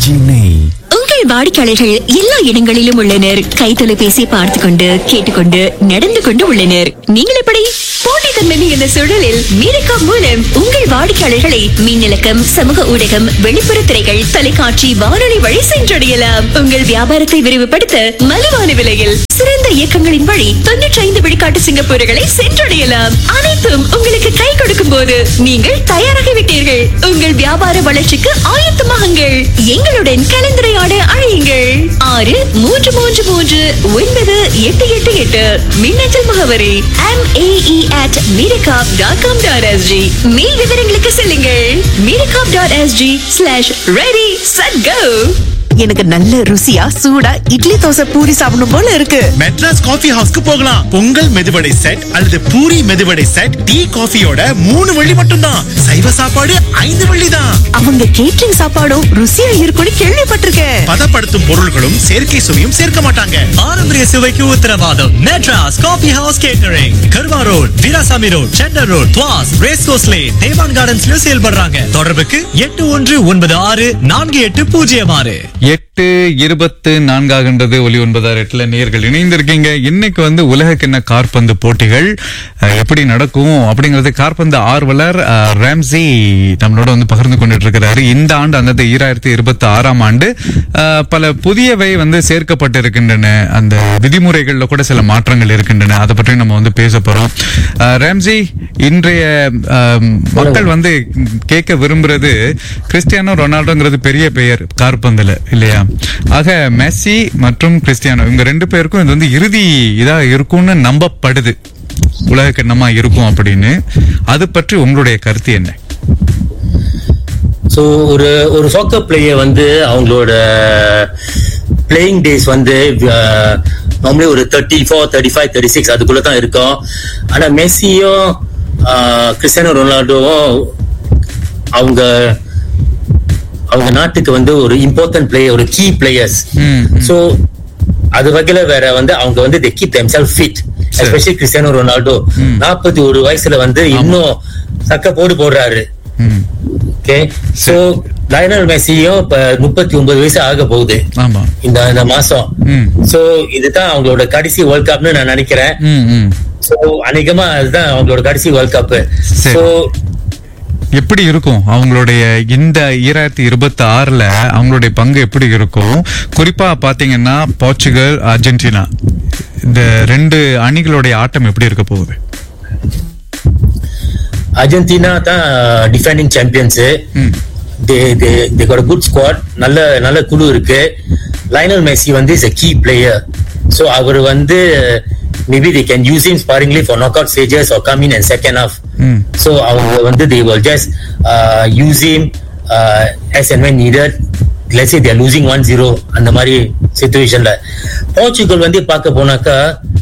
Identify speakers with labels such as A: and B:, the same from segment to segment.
A: RKG நெய்
B: உங்கள் வாடிக்கையாளர்கள் எல்லா இடங்களிலும் உள்ளனர் கை தொலைபேசி பார்த்து கொண்டு கேட்டுக்கொண்டு நடந்து கொண்டு உள்ளனர் நீங்கள் எப்படி போட்டித்தன்மை மிகுந்த சூழலில் மீரக்கா மூலம் உங்கள் வாடிக்கையாளர்களை மின்னலக்கம் சமூக ஊடகம் வெளிப்புற திரைகள் தொலைக்காட்சி வானொலி வழி சென்றடையலாம் உங்கள் வியாபாரத்தை விரிவுபடுத்த மலிவான விலையில் சிறந்த இயக்கங்களின் வழி தொன்னூற்றி ஐந்து விழுக்காட்டு சிங்கப்பூர்களை சென்றடையலாம் அனைத்தும் உங்களுக்கு கை கொடுக்கும் போது நீங்கள் தயாராகிவிட்டீர்கள் உங்கள் வியாபார வளர்ச்சிக்கு ஆயத்தமாகுங்கள் எங்களுடன் கலந்துரையாட அழையுங்கள் ஆறு மூன்று மூன்று மூன்று ஒன்பது எட்டு எட்டு எட்டு மின்னஞ்சல் முகவரி M A E at meerakap dot com dot S G மேல் விவரங்களுக்கு செல்லுங்கள் meerakap dot S G slash ready set go
C: எனக்கு நல்ல ருசியா சூடா இட்லி தோசை பூரி சாப்பிடணும் போல இருக்கு
D: மெட்ராஸ் காஃபி ஹவுஸ்க்கு போகலாம் பொங்கல் மெதுவடை செட் அல்லது பூரி மெதுவடை செட் டீ காஃபியோட மூணு வெள்ளி மட்டும்தான் சைவ சாப்பாடு ஐந்து வெள்ளி தான்
C: அவங்க கேட்டரிங் சாப்பாடும் ருசியா இருக்கும்னு கேள்விப்பட்டிருக்கேன்
D: பதப்படுத்தும் பொருள்களும் செயற்கை சுவையும் சேர்க்க மாட்டாங்க
E: பாரம்பரிய சுவைக்கு உத்தரவாதம் Madras coffee house catering Kerbau road Veerasamy road centre road Tuas race course lane தேவான் கார்டன்ஸ்ல செயல்படுறாங்க தொடர்புக்கு எட்டு ஒன்று ஒன்பது ஆறு நான்கு எட்டு பூஜ்ஜியம் ஆறு
F: எட்டு இருபத்து நான்காகின்றது ஒலி ஒன்பதாயிரம் எட்டுல நேர்கள் இணைந்திருக்கீங்க இன்னைக்கு வந்து உலக கிண்ண கார்பந்து போட்டிகள் அஹ், எப்படி நடக்கும் அப்படிங்கறது கார்பந்து ஆர்வலர் அஹ், ராம்சி நம்மளோட வந்து பகிர்ந்து கொண்டுட்டு இருக்கிறாரு இந்த ஆண்டு அந்த ஈராயிரத்தி இருபத்தி ஆறாம் ஆண்டு அஹ், பல புதியவை வந்து சேர்க்கப்பட்டிருக்கின்றன அந்த விதிமுறைகள்ல கூட சில மாற்றங்கள் இருக்கின்றன அதை பற்றி நம்ம வந்து பேச போறோம் அஹ், ராம்சி இன்றைய அஹ், மக்கள் வந்து கேட்க விரும்புறது கிறிஸ்டியானோ ரொனால்டோங்கிறது பெரிய பெயர் கார்பந்துல இல்லையா ஆக மெஸ்ஸி மற்றும் கிறிஸ்டியானோ இவங்க ரெண்டு பேருக்கும் இது வந்து இறுதி இதா இருக்கும்னு நம்பப்படுது உலக கிண்ணமா இருக்கும் அப்படின்னு அது பற்றி உங்களுடைய கருத்து என்ன
G: ஸோ ஒரு ஒரு சாக்கர் பிளேயர் வந்து அவங்களோட பிளேயிங் டேஸ் வந்து நார்மலி ஒரு thirty four thirty five thirty six அதுக்குள்ள தான் இருக்கும் ஆனா மெஸ்ஸியும் கிறிஸ்டியானோ ரொனால்டோவும் அவங்க அவங்க நாட்டுக்கு வந்து ஒரு இம்பார்ட்டன்ட் பிளேயர் ஒரு கீ பிளேயர்ஸ்
F: ம்,
G: ஸோ அது வகையில வேற வந்து அவங்க வந்து they keep themselves fit especially Cristiano Ronaldo நாற்பத்தி ஒரு வயசுல வந்து இன்னும் சக்க போடு போடுறாரு
F: ம்,
G: ஓகே சோ லயனல் மெஸ்ஸியும் இப்ப முப்பத்தி ஒன்பது வயசு ஆக போகுது
F: ஆமா
G: இந்த இந்த மாசம்
F: ம்.
G: சோ இதுதான் அவங்களோட கடைசி வேர்ல்ட் கப்னு நான் நினைக்கிறேன்
F: ம், ம்.
G: சோ அநேகமா அதுதான் அவங்களோட கடைசி வேர்ல்ட் கப்
F: சரி.
G: சோ
F: எப்படி இருக்கும் அவங்களுடைய இந்த ஈராயிரத்தி இருபத்தி ஆறுல அவங்களுடைய பங்கு எப்படி இருக்கும் குறிப்பா பாத்தீங்கன்னா போர்ச்சுகல் அர்ஜென்டினா இந்த ரெண்டு அணிகளுடைய ஆட்டம் எப்படி இருக்க போகுது
G: அர்ஜென்டினா தான் டிஃபெண்டிங் சாம்பியன்ஸ்
F: ம்.
G: தே கோட் குட் ஸ்குவாட் நல்ல நல்ல குழு இருக்கு லைனல் மெஸ்ஸி வந்து is a key player so அவர் வந்து maybe they can use him sparingly for knock out stages or come in and second half
F: hmm.
G: So அவங்க வந்து they will just use him as and when needed let's they are losing one zero அந்த மாதிரி சுச்சுவேஷன்ல Portugal வந்து பார்க்க போனாக்கா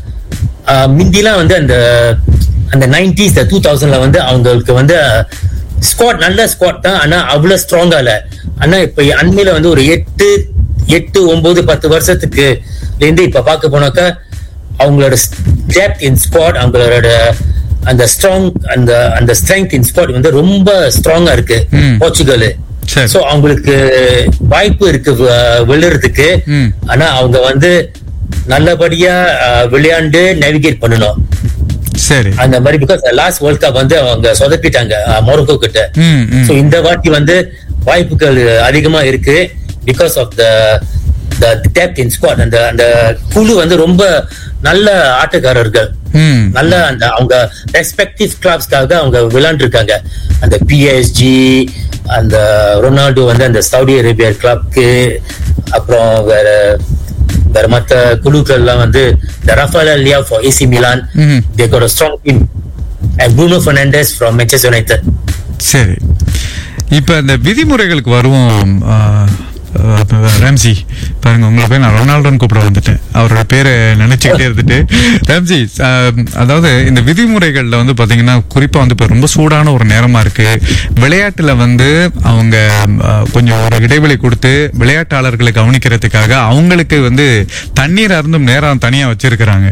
G: ஆஹ் முந்திலாம் வந்து அந்த அந்த நைன்டிஸ் டூ தௌசண்ட்ல வந்து அவங்களுக்கு வந்து ஸ்குவாட் நல்ல ஸ்குவாட் தான் ஆனா அவ்வளவு ஸ்ட்ராங்கா இல்ல ஆனா இப்ப அண்மையில வந்து ஒரு எட்டு எட்டு ஒன்பது பத்து வருஷத்துக்கு இருந்து இப்ப பார்க்க போனாக்கா அவங்களோட டெப்த் இன் ஸ்குவாட் அவங்களோட அந்த ஸ்ட்ராங் அந்த அந்த ஸ்ட்ரென்த் இன் ஸ்குவாட் வந்து ரொம்ப ஸ்ட்ராங்கா இருக்கு
F: ம்.
G: போர்ச்சுகல்
F: சரி.
G: சோ அவங்களுக்கு வாய்ப்பு இருக்கு வ- விழுறதுக்கு
F: ம்.
G: ஆனா அவங்க வந்து நல்லபடியா அஹ், விளையாண்டு நேவிகேட் பண்ணணும்
F: சரி
G: அந்த மாதிரி பிகாஸ் லாஸ்ட் வேர்ல்ட் கப் வந்து அவங்க சொதப்பிட்டாங்க மொரோக்கோ கிட்ட
F: ம், ம்.
G: சோ இந்த வாட்டி வந்து வாய்ப்புகள் அதிகமா இருக்கு because of the depth in squad அந்த அந்த குழு வந்து ரொம்ப நல்ல ஆட்டக்காரர்கள்
F: ம்.
G: நல்ல அந்த அவங்க ரெஸ்பெக்டிவ் கிளப்ஸ்க்காக அவங்க விளையாண்டு இருக்காங்க அந்த பிஎஸ்ஜி அந்த ரொனால்டோ வந்து அந்த சவுதி அரேபியா கிளப்க்கு அப்புறம் வேற வேற மத்த குழுக்கள்லாம் வந்து இந்த Rafael Leao for AC Milan
F: hmm.
G: They got strong team and Bruno Fernandes from Manchester United
F: சரி இப்ப இந்த விதிமுறைகளுக்கு வருவோம் ஆ, ஆ, ராம்சி பாருங்க உங்களை போய் நான் ரொனால்டோன்னு கூப்பிட வந்துட்டேன் அவரோட பேரை நினைச்சுக்கிட்டே இருந்துட்டு ராம்சி ஆ, அதாவது இந்த விதிமுறைகள்ல வந்து பாத்தீங்கன்னா குறிப்பா வந்து இப்ப ரொம்ப சூடான ஒரு நேரமா இருக்கு விளையாட்டுல வந்து அவங்க ஆ, கொஞ்சம் ஒரு இடைவெளி கொடுத்து விளையாட்டாளர்களை கவனிக்கிறதுக்காக அவங்களுக்கு வந்து தண்ணீர் அருந்தும் நேரம் தனியா வச்சிருக்கிறாங்க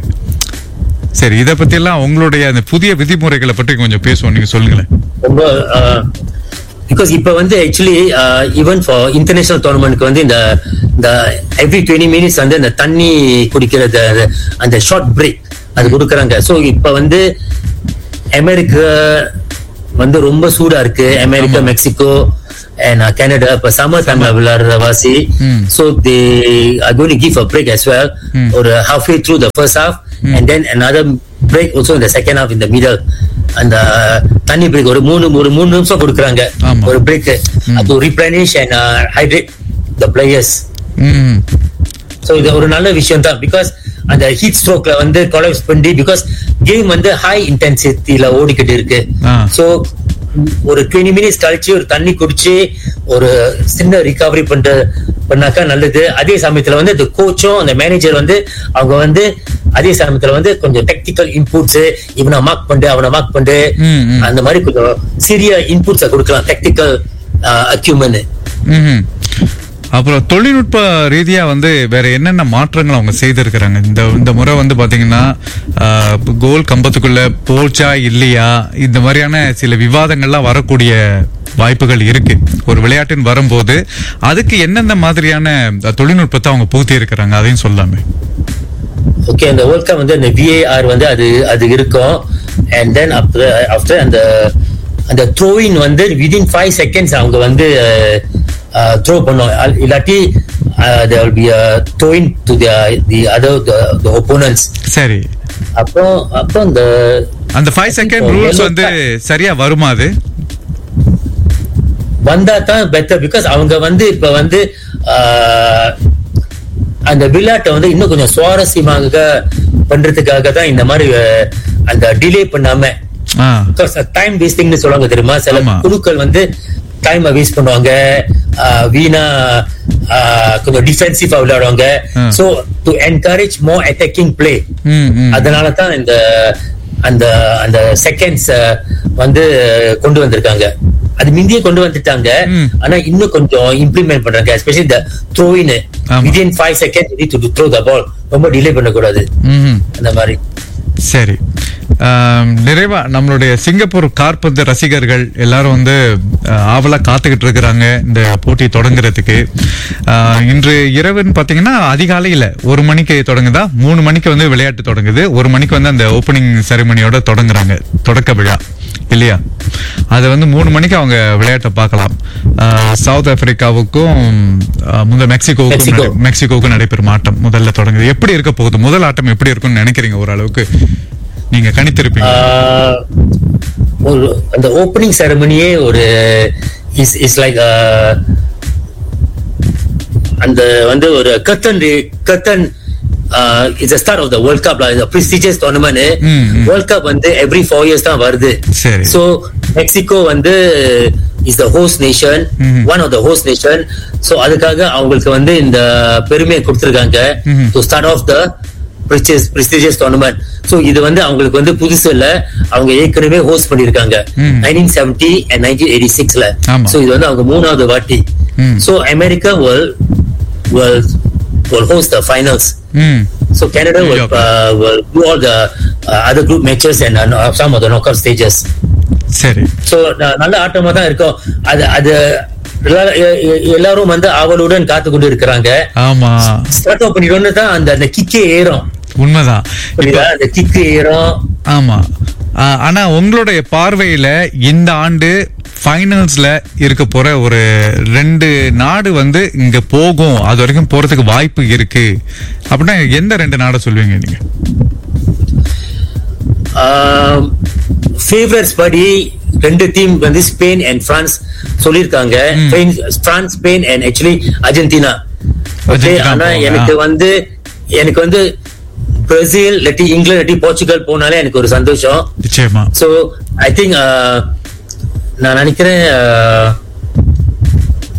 F: சரி இத பத்தி எல்லாம் உங்களுடைய அந்த புதிய விதிமுறைகளை பற்றி கொஞ்சம் பேசுவோம் நீங்க சொல்லுங்களேன்
G: ரொம்ப அஹ், பிகாஸ் இப்ப வந்து ஆக்சுவலி ஈவன் ஃபார் இன்டர்நேஷனல் டோர்னமெண்ட்க்கு வந்து இந்த இந்த எவ்ரி டுவெண்ட்டி மினிட்ஸ் வந்து அந்த தண்ணி குடிக்கிறது அது- அந்த ஷார்ட் பிரேக் அது கொடுக்குறாங்க ஸோ இப்ப வந்து அமெரிக்கா வந்து ரொம்ப சூடா இருக்கு அமெரிக்கா மெக்சிகோ அண்ட் கனடா இப்ப சம்மர் டைம்ல விளையாடுற வாசி so they are going give a break as well ஒரு half way through the first half and then another break also in the second half in the middle அந்த தண்ணி break ஒரு மூணு ஒரு மூணு நிமிஷம் கொடுக்குறாங்க
F: ஆமா.
G: ஒரு break to replenish and uh, hydrate the players
F: hmm
G: so இது ஒரு நல்ல விஷயம் தான் பிகாஸ் அந்த ஹீட் ஸ்ட்ரோக்ல வந்து கொலாப்ஸ் பண்ணி பிகாஸ் கேம் வந்து ஹை இன்டென்சிட்டியில ஓடிக்கிட்டு இருக்கு
F: ஆ.
G: சோ ஒரு டுவெண்ட்டி மினிட்ஸ் கழிச்சு ஒரு தண்ணி குடிச்சு ஒரு சின்ன ரிகவரி பண்ற பண்ணாக்கா நல்லது அதே சமயத்துல வந்து இந்த கோச்சும் அந்த மேனேஜர் வந்து அவங்க வந்து அதே சமயத்துல வந்து கொஞ்சம் டெக்னிக்கல் இன்புட்ஸ் இவனை மார்க் பண்ணு அவனை மார்க் பண்ணு
F: ம், ம்.
G: அந்த மாதிரி கொஞ்சம் சிறிய இன்புட்ஸை கொடுக்கலாம் டெக்னிக்கல் அக்யூமெண்ட்
F: ம்ஹும். அப்புறம் தொழில்நுட்ப ரீதியா வந்து வேற என்னென்ன மாற்றங்கள் அவங்க செய்திருக்கிறாங்க இந்த இந்த முறை வந்து பாத்தீங்கன்னா ஆஹ், கோல் கம்பத்துக்குள்ள போச்சா இல்லையா இந்த மாதிரியான சில விவாதங்கள்லாம் வரக்கூடிய வாய்ப்புகள் இருக்கு ஒரு விளையாட்டின் வரும்போது அதுக்கு எந்தெந்த மாதிரியான தொழில்நுட்பத்தை அவங்க பூத்தி இருக்கிறாங்க அதையும் சொல்லாமே
G: ஓகே அந்த வேர்ல்ட் கப் வந்து அந்த விஏஆர் வந்து அது அது இருக்கும் அண்ட் தென் ஆஃப்டர் அந்த அந்த த்ரோயின் வந்து விதின் ஃபைவ் செகண்ட்ஸ் அவங்க வந்து த்ரோ பண்ணும் அல்- இல்லாட்டி there will be throwing to the other the opponents
F: சரி
G: அப்புறம் அப்புறம் இந்த
F: அந்த ஃபைவ் செகண்ட்
G: இப்போ
F: ரூல்ஸ்
G: yellow
F: வந்து
G: card.
F: சரியா வருமா அது
G: வந்தா தான் பெட்டர் பிகாஸ் அவங்க வந்து இப்ப வந்து ஆஹ், அந்த விளையாட்டை வந்து இன்னும் கொஞ்சம் சுவாரஸ்யமாக பண்றதுக்காக தான் இந்த மாதிரி அஹ், அந்த டிலே பண்ணாம
F: ஆ
G: டைம் வேஸ்டிங்னு சொல்லுவாங்க தெரியுமா சில
F: ஆமா.
G: குழுக்கள் வந்து டைம் வேஸ்ட் பண்ணுவாங்க ஆஹ், வீணா ஆஹ், கொஞ்சம் டிஃபென்சிவா விளையாடுவாங்க
F: ஆ.
G: So to encourage more attacking play
F: hmm hmm
G: அதனால தான் இந்த அந்த அந்த செகண்ட்ஸ் வந்து கொண்டு வந்திருக்காங்க அது முந்தியே கொண்டு வந்துட்டாங்க
F: ம்.
G: ஆனா இன்னும் கொஞ்சம் இம்ப்ளிமெண்ட் பண்றாங்க எஸ்பெஷலி இந்த த்ரோயின்
F: ஆமா.
G: Within five second need to throw the ball ரொம்ப டிலே பண்ணக்கூடாது
F: ம்
G: அந்த மாதிரி
F: சரி ஆம், நிறைவா நம்மளுடைய சிங்கப்பூர் காற்பந்து ரசிகர்கள் எல்லாரும் வந்து அஹ், ஆவலா காத்துக்கிட்டு இருக்கிறாங்க இந்த போட்டி தொடங்குறதுக்கு ஆஹ், இன்று இரவுன்னு பாத்தீங்கன்னா அதிகாலையில ஒரு மணிக்கு தொடங்குதா மூணு மணிக்கு வந்து விளையாட்டு தொடங்குது ஒரு மணிக்கு வந்து அந்த ஓப்பனிங் செரிமனியோட தொடங்குறாங்க தொடக்க விழா இல்லையா அது வந்து மூணு மணிக்கு அவங்க விளையாட்டை பார்க்கலாம் ஆஹ், சவுத் ஆப்பிரிக்காவுக்கும் ஆஹ், முந்த மெக்சிகோவுக்கும்
G: மெக்சிகோ.
F: நடை- மெக்சிகோவுக்கும் நடைபெறும் ஆட்டம் முதல்ல தொடங்குது எப்படி இருக்க போகுது முதல் ஆட்டம் எப்படி இருக்கும்னு நினைக்கிறீங்க ஓரளவுக்கு நீங்க கணித்திருப்பீங்க
G: ஆஹ், ஒரு அந்த ஓப்பனிங் செரமனியே ஒரு இஸ் இஸ் லைக் அந்த வந்து ஒரு curtain curtain it's start of the world cup prestigious tournament
F: hmm, hmm.
G: World cup வந்து எவ்ரி ஃபோர் இயர்ஸ் தான் வருது
F: சரி.
G: ஸோ மெக்சிகோ வந்து is the host nation
F: mhm.
G: One of the host nation so அதுக்காக அவங்களுக்கு வந்து இந்த பெருமையை கொடுத்துருக்காங்க
F: mhm.
G: To start of the prestigious tournament so இது வந்து அவங்களுக்கு வந்து புதுசு இல்ல அவங்க ஏற்கனவே ஹோஸ்ட் பண்ணிருக்காங்க
F: hmm.
G: Nineteen seventy and nineteen eighty சிக்ஸ்ல
F: ஆமா.
G: ஸோ இது வந்து அவங்க மூணாவது வாட்டி
F: hmm.
G: So America will will will host the finals
F: ம்
G: so Canada
F: New
G: will
F: York.
G: uh, will do all the uh, other group matches and uh, some of the knockout stages
F: சரி
G: so நல்ல ஆட்டமா தான் இருக்கும் அது அது எல்லாரும் எ- எ- எல்லாரும் வந்து ஆவலுடன் காத்து கொண்டு இருக்கிறாங்க
F: ஆமா
G: ஸ்டார்ட் அப் பண்ணிட்டோன்னு தான் அந்த அந்த கிக்கே ஏறும்
F: உண்மைதான் இப்ப
G: புரியுதா? அந்த கிக்கு ஏறும்
F: ஆமா ஆ, ஆனா உங்களுடைய பார்வையில இந்த ஆண்டு ஃபைனல்ஸ்ல இருக்க போற ஒரு ரெண்டு நாடு வந்து இங்க போகும் அது வரைக்கும் போறதுக்கு வாய்ப்பு இருக்கு அப்படின்னா எந்த ரெண்டு நாடை சொல்லுவீங்க நீங்க
G: ஃபேவரட்ஸ் படி ரெண்டு டீம் வந்து ஸ்பெயின் அண்ட் பிரான்ஸ் சொல்லியிருக்காங்க Spain France Spain and actually Argentina okay
F: Argentina
G: ஆனா
F: போவாங்க.
G: எனக்கு வந்து எனக்கு வந்து பிரேசில் இல்லாட்டி இங்கிலாந்து இல்லாட்டி போர்ச்சுகல் போனாலே எனக்கு ஒரு சந்தோஷம்
F: நிச்சயமா
G: ஸோ ஐ திங்க் நான் நினைக்கிறேன்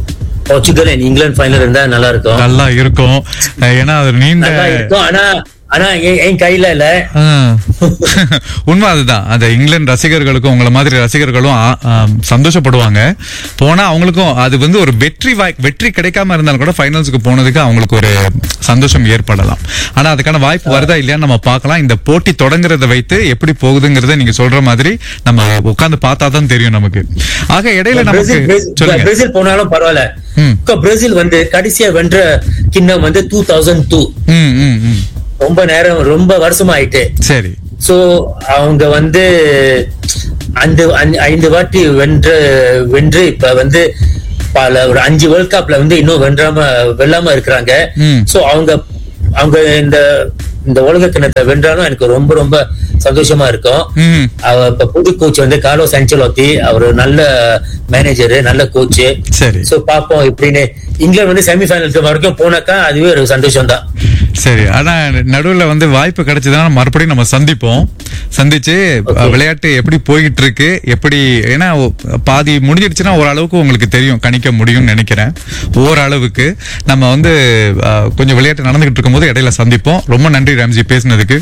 G: போர்ச்சுகல் அண்ட் இங்கிலாந்து ஃபைனல் இருந்தா நல்லா இருக்கும்
F: நல்லா இருக்கும் அஹ், ஏன்னா அது நீண்ட
G: நல்லா இருக்கும் ஆனா ஆனா என் என் கையில இல்ல
F: ஆ. உண்மை அதுதான் அந்த இங்கிலாந்து ரசிகர்களுக்கும் உங்களை மாதிரி ரசிகர்களும் ஆ, ஆ, சந்தோஷப்படுவாங்க போனா அவங்களுக்கும் அது வந்து ஒரு வெற்றி வாய் வெற்றி கிடைக்காம இருந்தாலும் கூட ஃபைனல்ஸ்க்கு போனதுக்கு அவங்களுக்கு ஒரு சந்தோஷம் ஏற்படலாம் ஆனா அதுக்கான வாய்ப்பு வருதா இல்லையான்னு நம்ம பார்க்கலாம் இந்த போட்டி தொடங்குறத வைத்து எப்படி போகுதுங்கிறத நீங்க சொல்ற மாதிரி நம்ம உட்கார்ந்து பார்த்தா தான் தெரியும் நமக்கு ஆக இடையில நமக்கு
G: பிரேசில் பிரேசில்
F: சொல்லுங்க
G: பிரேசில் போனாலும் பரவாயில்ல
F: ம்.
G: இப்ப பிரேசில் வந்து கடைசியா வென்ற கிண்ணம் வந்து டூ தௌசண்ட் டூ
F: ம் ம் ம்
G: ரொம்ப நேரம் ரொம்ப வருஷமா ஆயிட்டு
F: சரி
G: சோ அவங்க வந்து அந்த ஐந்து- ஐந்து வாட்டி வென்று வென்று இப்ப வந்து பல ஒரு அஞ்சு வேர்ல்ட் கப்ல வந்து இன்னும் வென்றாம வெல்லாம இருக்கிறாங்க
F: ம்.
G: சோ அவங்க அவங்க இந்த இந்த உலக கிணத்தை வென்றாலும் எனக்கு ரொம்ப ரொம்ப சந்தோஷமா இருக்கும்
F: ம்
G: அவ இப்ப புது கோச் வந்து காலோ சஞ்சலோத்தி அவர் நல்ல மேனேஜர் நல்ல கோச்
F: சரி
G: சோ பாப்போம் இப்படின்னு இங்கிலாந்து வந்து செமிஃபைனலுக்கு வரைக்கும் போனாக்கா அதுவே ஒரு சந்தோஷம் தான்
F: சரி ஆனா நடுவுல வந்து வாய்ப்பு கிடைச்சதுன்னா மறுபடியும் நம்ம சந்திப்போம் சந்திச்சு
G: Okay.
F: விளையாட்டு எப்படி போய்கிட்டு இருக்கு எப்படி ஏன்னா ஒ- பாதி முடிஞ்சிடுச்சுன்னா ஓரளவுக்கு உங்களுக்கு தெரியும் கணிக்க முடியும்னு நினைக்கிறேன் ஓரளவுக்கு நம்ம வந்து அஹ், கொஞ்சம் விளையாட்டு நடந்துகிட்டு இருக்கும்போது இடையில சந்திப்போம் ரொம்ப நன்றி ராம்ஜி பேசினதுக்கு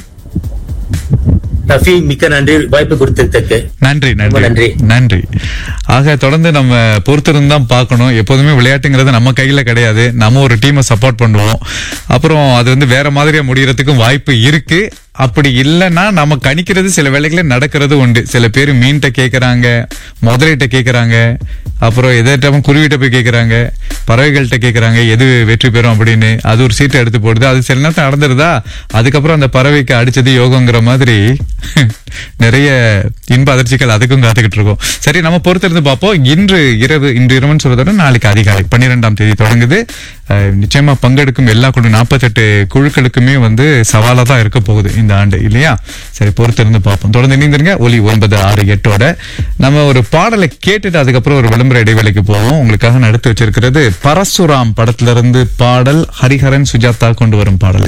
G: ரஃபி மிக்க நன்றி வாய்ப்பு கொடுத்ததுக்கு
F: நன்றி
G: ரொம்ப
F: நன்றி
G: நன்றி.
F: நன்றி ஆக தொடர்ந்து நம்ம பொறுத்திருந்து தான் பார்க்கணும் எப்போதுமே விளையாட்டுங்கிறது நம்ம கையில கிடையாது நம்ம ஒரு டீமை சப்போர்ட் பண்ணுவோம் அப்புறம் அது வந்து வேற மாதிரியா முடியறதுக்கும் வாய்ப்பு இருக்கு அப்படி இல்லைன்னா நம்ம கணிக்கிறது சில வேளைகளில் நடக்கிறது உண்டு சில பேர் மீன்கிட்ட கேக்குறாங்க முதலைகிட்ட கேக்குறாங்க அப்புறம் எதாட்டம் குருவிட்ட போய் கேக்குறாங்க பறவைகள்கிட்ட கேக்குறாங்க எது வெற்றி பெறும் அப்படின்னு அது ஒரு சீட்டை எடுத்து போடுது அது சில நேரத்தில் நடந்துருதா அதுக்கப்புறம் அந்த பறவைக்கு அடிச்சது யோகங்கிற மாதிரி நிறைய இன்ப அதிர்ச்சிகள் அதுக்கும் காத்துக்கிட்டு இருக்கோம் சரி நம்ம பொறுத்திருந்து பார்ப்போம் இன்று இரவு இன்று இரவுன்னு சொல்றதோட நாளைக்கு அதிகாலை பன்னிரெண்டாம் தேதி தொடங்குது அஹ், நிச்சயமா பங்கெடுக்கும் எல்லா குழு நாற்பத்தெட்டு குழுக்களுக்குமே வந்து சவாலா தான் இருக்க போகுது இந்த ஆண்டு இல்லையா சரி பொறுத்திருந்து பார்ப்போம் தொடர்ந்து இணைந்திருங்க ஒலி ஒன்பது ஆறு எட்டோட நம்ம ஒரு பாடலை கேட்டுட்டு அதுக்கப்புறம் ஒரு விளம்பர இடைவேளைக்கு போவோம் உங்களுக்காக நடத்தி வச்சிருக்கிறது பரசுராம் படத்துல இருந்து பாடல் ஹரிஹரன் சுஜாதா கொண்டு வரும் பாடல்